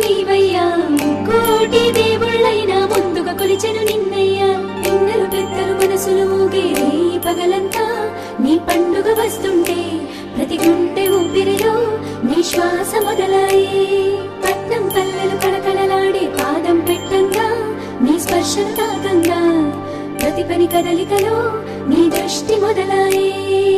నీవయ్యా కోటి దేవుళ్ళైనా ముందుగా కొలిచెను నిన్నయ్యా పిన్నలు పెద్దలు మనసులు ఊగే రేయి పగలంతా నీ పండుగ వస్తుంటే ప్రతి గుంటె ఊపిరిలో నీ శ్వాస మొదలాయే పట్నం పల్లెలు కళకళలాడే పాదం పెట్టంగా నీ స్పర్శను తాకంగా ప్రతి పని కదలికలో నీ దృష్టి మొదలాయే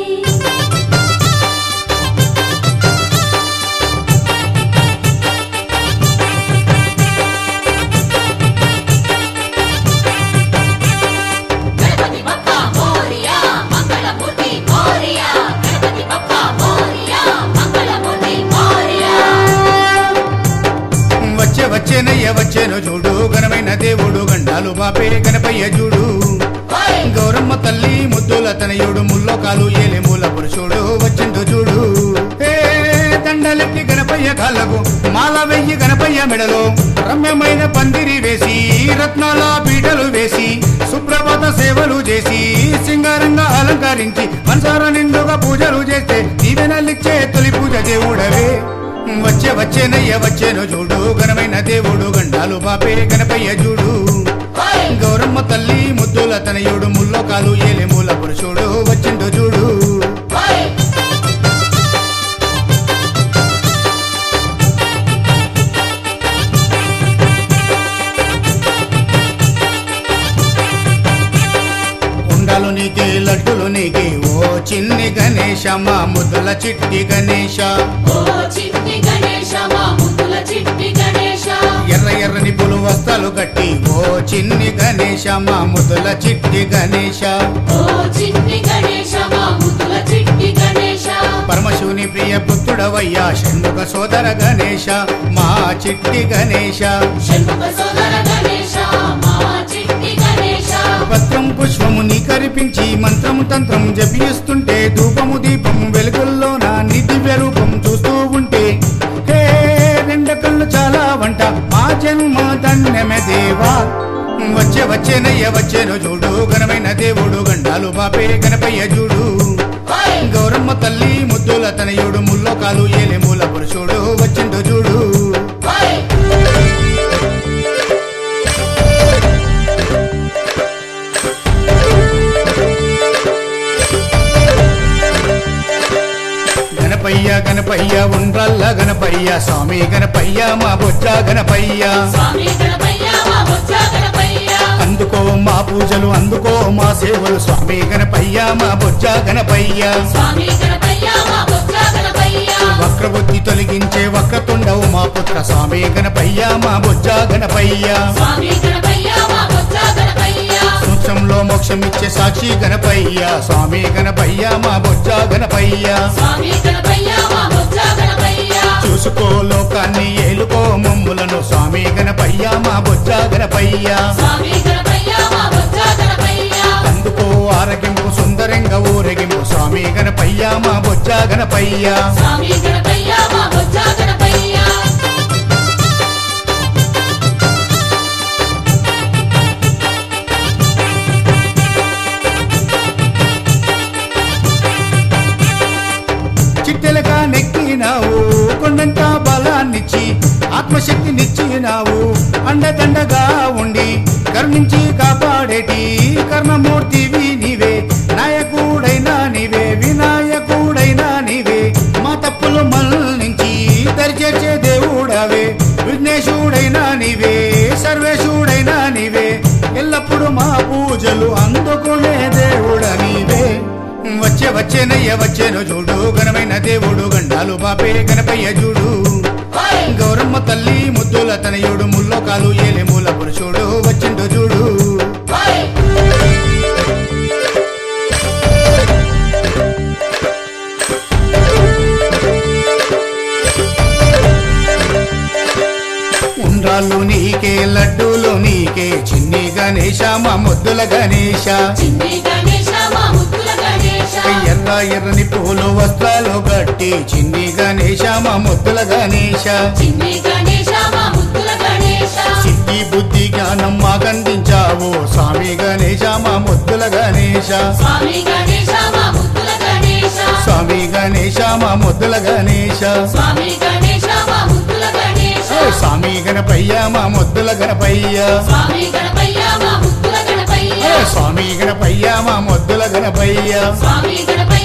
గణపతి బప్పా మోరియా మంగళమూర్తి మోరియా గణపతి బప్పా మోరియా మంగళమూర్తి మోరియా వచ్చే వచ్చేనయ్య వచ్చేను చూడు ఘనమైన దేవుడు గండాలు బాపే గణపయ్య చూడు గౌరమ్మ తల్లి ముద్దుల తనయుడు ముల్లోకాలు ఏలే మూల పురుషుడు వచ్చిండు చూడు ఏ దండలెట్టి గణపయ్య కాళ్ళకు మాల వెయ్యి గణపయ్య మెడలో రమ్యమైన పందిరి వేసి రత్నాల పీటలు వేసి సుప్రభాత సేవలు చేసి సింగారంగా అలంకరించి మనసార నిండుగా పూజలు చేస్తే దీవెనలిచ్చే తొలి పూజ దేవుడవే వచ్చే వచ్చేనయ్య వచ్చేను చూడు ఘనమైన దేవుడు గండాలు బాపే గణపయ్య చూడు గౌరమ్మ తల్లి ముద్దుల తనయుడు ముల్లోకాలు ఏలే మూల పురుషుడు వచ్చిండు చూడు ఉండాలు నీకే లడ్డులు నీకే ఓ చిన్ని గణేశ మా ముద్దుల చిట్టి గణేశ ఓ చిట్టి గణేశ మా ముద్దుల చిట్టి గణేశ ఎర్ర ఎర్రని పులు వస్తాలు కట్టి ఓ చిన్ని గణేశ మా ముద్దుల చిట్టి గణేశ ఓ చిట్టి గణేశ మా ముద్దుల చిట్టి గణేశ పరమశివుని ప్రియ పుత్రుడవయ్యా షణ్ముఖ సోదర గణేశ మా చిట్టి గణేశ షణ్ముఖ సోదర గణేశ మా చిట్టి గణేశ పత్రం పుష్పము నీ కరిపించి మంత్రము తంత్రం జపిస్తుంటే ధూపము దీపము వెలుగుల్లో నా దివ్య రూపం చూస్తూ ఉంటే హే రెండు కళ్ళు చాలా వంట మా జన్మ ధన్యమే దేవా వచ్చే వచ్చేనయ్య వచ్చేను చూడు ఘనమైన దేవుడు గండాలు బాపే గణపయ్య చూడు గౌరమ్మ తల్లి ముద్దుల తనయుడు ముల్లోకాలు ఏలే మూల పురుషుడు వచ్చిండు చూడు గణపయ్య గణపయ్య ఉండ్రల్ల గణపయ్య స్వామి గణపయ్య మా బొజ్జ గణపయ్య స్వామి గణపయ్య మా బొజ్జ గణపయ్య అందుకో మా పూజలు అందుకో మా సేవలు స్వామి గణపయ్య మా బొజ్జ గణపయ్య స్వామి గణపయ్య మా బొజ్జ గణపయ్య వక్రబుద్ధి తొలగించే వక్రతుండవు మా పుత్ర స్వామి గణపయ్య మా బొజ్జ గణపయ్య స్వామి గణపయ్య మా బొజ్జ గణపయ్య సూక్ష్మంలో మోక్షం ఇచ్చే సాక్షి గణపయ్య స్వామి గణపయ్య మా బొజ్జ గణపయ్య స్వామి గణపయ్య మా బొజ్జ గణపయ్య చూసుకో లోకాన్ని ఏలుకో మమ్ములను స్వామి గణపయ్య మా బొజ్జ గణపయ్య స్వామి గణపయ్య మా బొజ్జ గణపయ్య అందుకో ఆరగింపు సుందరంగా ఊరేగింపు స్వామి గణపయ్య మా బొజ్జ గణపయ్య స్వామి గణపయ్య మా బొజ్జ గణపయ్య చిట్టెలగా నెక్కినావు కొండంత బలాన్నిచ్చి ఆత్మశక్తినిచ్చినావు అండదండగా ఉండి కరుణించి కాపాడేటి కర్మమూర్తివి నీవే నాయకుడైనా నీవే వినాయకుడైనా నీవే మా తప్పులు మన్నించి దరిచేర్చే దేవుడవే విఘ్నేశుడైనా నీవే సర్వేశుడైనా నీవే ఎల్లప్పుడు మా పూజలు అందుకునే దేవుడ నీవే వచ్చే వచ్చేనయ్య వచ్చేను చూడు ఘనమైన దేవుడు గండాలు బాపే గణపయ్య చూడు గౌరమ్మ తల్లి ముద్దుల తనయుడు ముల్లోకాలు ఏలే మూల పురుషుడు వచ్చిండు చూడు ఉండ్రాళ్ళు నీకే లడ్డూలు నీకే చిన్ని గణేశ మా ముద్దుల గణేశ చిన్ని గణేశ మా ముద్దుల గణేశ ఎర్ర ఎర్రని పూలు వస్త్రాలు కట్టి చిన్ని గణేశ మా ముద్దుల గణేశ చిన్ని గణేశ మా ముద్దుల గణేశ సిద్ధి బుద్ధి జ్ఞానం మాకందించావు స్వామి గణేశ మా ముద్దుల గణేశ స్వామి గణేశ మా ముద్దుల గణేశ స్వామి గణేశ మా ముద్దుల గణేశ స్వామి గణేశ మా ముద్దుల గణేశ ఓ స్వామి గణపయ్య మా మొద్దుల గణపయ్య స్వామి గణపయ్య మా ముక్కుల గణపయ్య ఏ స్వామి గణపయ్య మా మొద్దుల గణపయ్య స్వామి గణపయ్య